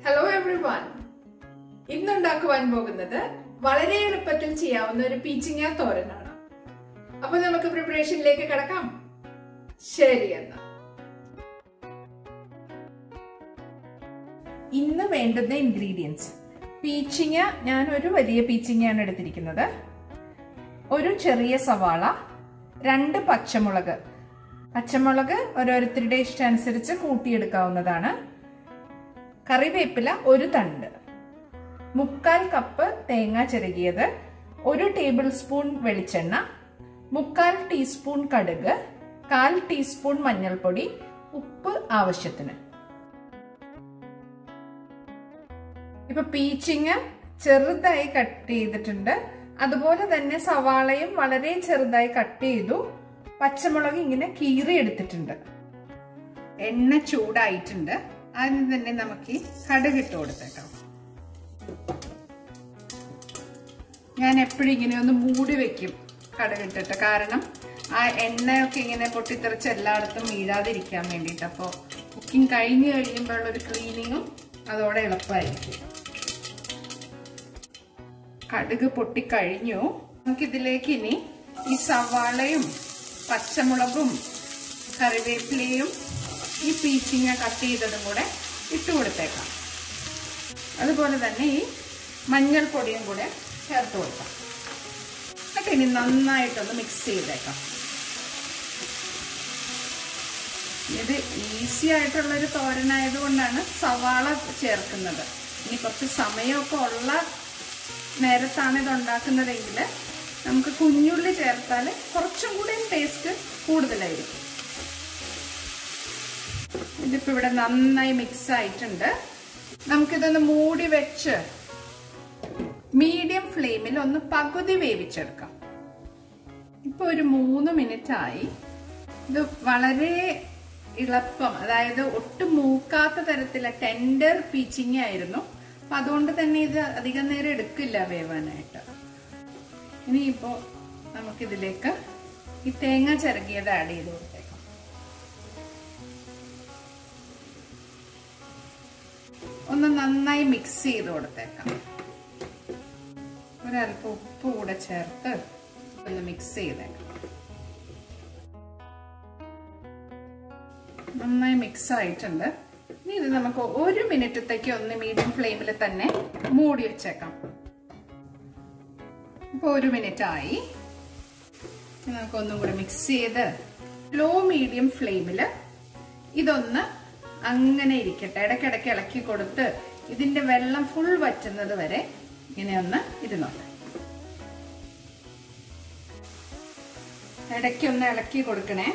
hello every one ഇന്നുണ്ടാക്കുവാൻ പോകുന്നത് വളരെ എളുപ്പത്തിൽ ചെയ്യാവുന്ന ഒരു പീച്ചിങ്ങ തോരനാണ് അപ്പൊ നമുക്ക് പ്രിപ്പറേഷനിലേക്ക് കിടക്കാം ശരി എന്നാ ഇന്ന് വേണ്ടുന്ന ഇൻഗ്രീഡിയൻസ് പീച്ചിങ്ങ ഞാൻ ഒരു വലിയ പീച്ചിങ്ങയാണ് എടുത്തിരിക്കുന്നത് ഒരു ചെറിയ സവാള രണ്ട് പച്ചമുളക് പച്ചമുളക് ഓരോരുത്തരുടെ ഇഷ്ടമനുസരിച്ച് കൂട്ടിയെടുക്കാവുന്നതാണ് കറിവേപ്പില ഒരു തണ്ട് മുക്കാൽ കപ്പ് തേങ്ങ ചിരകിയത് ഒരു ടേബിൾ സ്പൂൺ വെളിച്ചെണ്ണ മുക്കാൽ ടീസ്പൂൺ കടുക് കാൽ ടീസ്പൂൺ മഞ്ഞൾപ്പൊടി ഉപ്പ് ആവശ്യത്തിന് ഇപ്പൊ പീച്ചിങ് ചെറുതായി കട്ട് ചെയ്തിട്ടുണ്ട് അതുപോലെ തന്നെ സവാളയും വളരെ ചെറുതായി കട്ട് ചെയ്തു പച്ചമുളക് ഇങ്ങനെ കീറി എടുത്തിട്ടുണ്ട് എണ്ണ ചൂടായിട്ടുണ്ട് ആദ്യം തന്നെ നമുക്ക് ഈ കടുക് ഇട്ട് കൊടുത്തേക്കാം ഞാൻ എപ്പോഴും ഇങ്ങനെ ഒന്ന് മൂടി വെക്കും കടുകിട്ടിട്ട് കാരണം ആ എണ്ണയൊക്കെ ഇങ്ങനെ പൊട്ടിത്തെറിച്ച് എല്ലായിടത്തും വീഴാതിരിക്കാൻ വേണ്ടിയിട്ട് അപ്പോൾ കുക്കിംഗ് കഴിഞ്ഞ് കഴിയുമ്പോഴുള്ള ഒരു ക്ലീനിങ്ങും അതോടെ എളുപ്പമായിരിക്കും കടുക് പൊട്ടിക്കഴിഞ്ഞു നമുക്കിതിലേക്ക് ഇനി ഈ സവാളയും പച്ചമുളകും കറിവേപ്പിലയും ഈ പീച്ചിങ്ങ കട്ട് ചെയ്തതും കൂടെ ഇട്ട് കൊടുത്തേക്കാം അതുപോലെ തന്നെ ഈ മഞ്ഞൾപ്പൊടിയും കൂടെ ചേർത്ത് കൊടുക്കാം എന്നിട്ട് ഇനി നന്നായിട്ടൊന്ന് മിക്സ് ചെയ്തേക്കാം ഇത് ഈസി ആയിട്ടുള്ളൊരു തോരനായത് കൊണ്ടാണ് സവാള ചേർക്കുന്നത് ഇനി കുറച്ച് സമയമൊക്കെ ഉള്ള നേരത്താണ് ഇത് ഉണ്ടാക്കുന്നതെങ്കിൽ നമുക്ക് കുഞ്ഞുള്ളി ചേർത്താൽ കുറച്ചും കൂടി ടേസ്റ്റ് കൂടുതലായിരിക്കും ഇതിപ്പോ ഇവിടെ നന്നായി മിക്സ് ആയിട്ടുണ്ട് നമുക്കിതൊന്ന് മൂടി വെച്ച് മീഡിയം ഫ്ലെയിമിൽ ഒന്ന് പകുതി വേവിച്ചെടുക്കാം ഇപ്പൊ ഒരു മൂന്ന് മിനിറ്റ് ആയി ഇത് വളരെ ഇളപ്പം അതായത് ഒട്ടും മൂക്കാത്ത തരത്തിലെ ടെൻഡർ പീച്ചിങ് ആയിരുന്നു അപ്പൊ അതുകൊണ്ട് തന്നെ ഇത് അധികം നേരം എടുക്കില്ല വേവാനായിട്ട് ഇനിയിപ്പോ നമുക്കിതിലേക്ക് ഈ തേങ്ങ ചിരകിയത് ആഡ് ചെയ്ത് കൊടുത്തേക്കാം ഒന്ന് നന്നായി മിക്സ് ചെയ്ത് കൊടുത്തേക്കാം ഒരല്പം ഉപ്പ് കൂടെ ചേർത്ത് ഒന്ന് മിക്സ് ചെയ്തേക്കാം നന്നായി മിക്സ് ആയിട്ടുണ്ട് ഇനി ഇത് നമുക്ക് ഒരു മിനിറ്റത്തേക്ക് ഒന്ന് മീഡിയം ഫ്ലെയിമിൽ തന്നെ മൂടി വെച്ചേക്കാം ഇപ്പൊ ഒരു മിനിറ്റ് ആയി നമുക്ക് ഒന്നും കൂടെ മിക്സ് ചെയ്ത് ലോ മീഡിയം ഫ്ലെയിമിൽ ഇതൊന്ന് അങ്ങനെ ഇരിക്കട്ടെ ഇടയ്ക്കിടയ്ക്ക് ഇളക്കി കൊടുത്ത് ഇതിന്റെ വെള്ളം ഫുൾ വറ്റുന്നത് വരെ ഇങ്ങനെ ഒന്ന് ഇരുന്നോട്ടെ ഇടയ്ക്കൊന്ന് ഇളക്കി കൊടുക്കണേ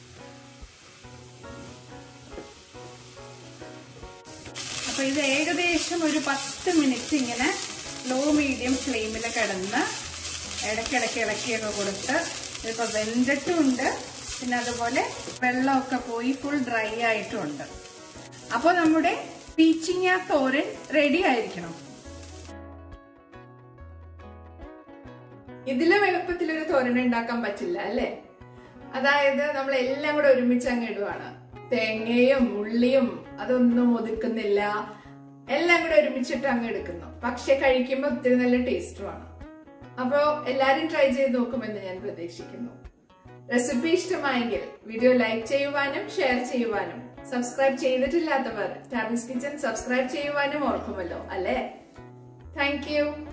അപ്പൊ ഇത് ഏകദേശം ഒരു പത്ത് മിനിറ്റ് ഇങ്ങനെ ലോ മീഡിയം ഫ്ലെയിമിൽ കിടന്ന് ഇടയ്ക്കിടയ്ക്ക് ഇളക്കിയൊക്കെ കൊടുത്ത് ഇതിപ്പോ വെന്തിട്ടുമുണ്ട് പിന്നെ അതുപോലെ വെള്ളമൊക്കെ പോയി ഫുൾ ഡ്രൈ ആയിട്ടുമുണ്ട് അപ്പൊ നമ്മുടെ പീച്ചിങ്ങ തോരൻ റെഡി ആയിരിക്കണം ഇതിലും എളുപ്പത്തിൽ ഒരു തോരൻ ഉണ്ടാക്കാൻ പറ്റില്ല അല്ലേ അതായത് നമ്മൾ എല്ലാം കൂടെ ഒരുമിച്ച് അങ്ങ് ഇടുവാണ് തേങ്ങയും ഉള്ളിയും അതൊന്നും ഒതുക്കുന്നില്ല എല്ലാം കൂടെ ഒരുമിച്ചിട്ട് അങ്ങ് എടുക്കുന്നു പക്ഷെ കഴിക്കുമ്പോൾ ഒത്തിരി നല്ല ടേസ്റ്റുമാണ് അപ്പോ എല്ലാരും ട്രൈ ചെയ്ത് നോക്കുമെന്ന് ഞാൻ പ്രതീക്ഷിക്കുന്നു റെസിപ്പി ഇഷ്ടമായെങ്കിൽ വീഡിയോ ലൈക്ക് ചെയ്യുവാനും ഷെയർ ചെയ്യുവാനും സബ്സ്ക്രൈബ് ചെയ്തിട്ടില്ലാത്തവർ ടാബിൾസ് കിച്ചൻ സബ്സ്ക്രൈബ് ചെയ്യുവാനും ഓർക്കുമല്ലോ അല്ലേ താങ്ക് യു